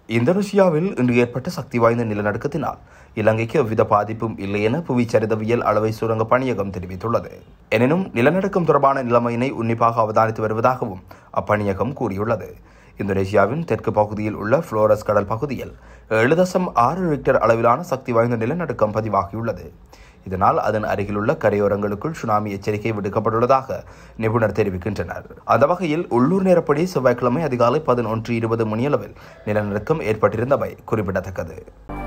இந்தோனேசியாவில் இன்று ஏற்பட்ட சக்தி வாய்ந்த நிலநடுக்கத்தினால் இலங்கைக்கு எவ்வித பாதிப்பும் இல்லை என புவிச்சரிதவியல் அளவை சுரங்க பணியகம் தெரிவித்துள்ளது எனினும் நிலநடுக்கம் தொடர்பான நிலைமையினை உன்னிப்பாக அவதானித்து வருவதாகவும் அப்பணியகம் கூறியுள்ளது இந்தோனேசியாவின் தெற்கு பகுதியில் உள்ள புளோரஸ் கடல் பகுதியில் ஏழு தசம் ஆறு ரிக்டர் அளவிலான சக்தி வாய்ந்த நிலநடுக்கம் பதிவாகியுள்ளது இதனால் அதன் அருகிலுள்ள கரையோரங்களுக்குள் சுனாமி எச்சரிக்கை விடுக்கப்பட்டுள்ளதாக நிபுணர் தெரிவிக்கின்றனர் அந்த வகையில் உள்ளூர் நேரப்படி செவ்வாய்க்கிழமை அதிகாலை பதினொன்று இருபது மணியளவில் நிலநடுக்கம் ஏற்பட்டிருந்தவை குறிப்பிடத்தக்கது